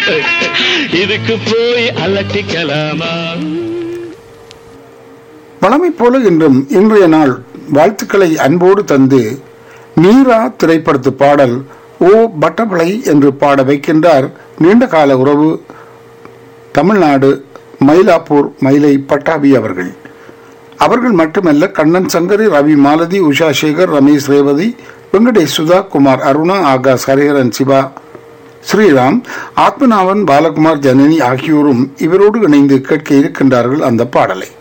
இதுக்கு போய் அலட்டிக்கலாமா வளமை போல இன்றும் இன்றைய நாள் வாழ்த்துக்களை அன்போடு தந்து நீரா திரைப்படத்து பாடல் ஓ பட்டர்ஃப்ளை என்று பாட வைக்கின்றார் நீண்ட கால உறவு தமிழ்நாடு மயிலாப்பூர் மயிலை பட்டாபி அவர்கள் அவர்கள் மட்டுமல்ல கண்ணன் சங்கரி ரவி மாலதி உஷா சேகர் ரமேஷ் ரேவதி வெங்கடேஷ் சுதா குமார் அருணா ஆகாஷ் ஹரிஹரன் சிவா ஸ்ரீராம் ஆத்மநாபன் பாலகுமார் ஜனனி ஆகியோரும் இவரோடு இணைந்து கேட்க இருக்கின்றார்கள் அந்த பாடலை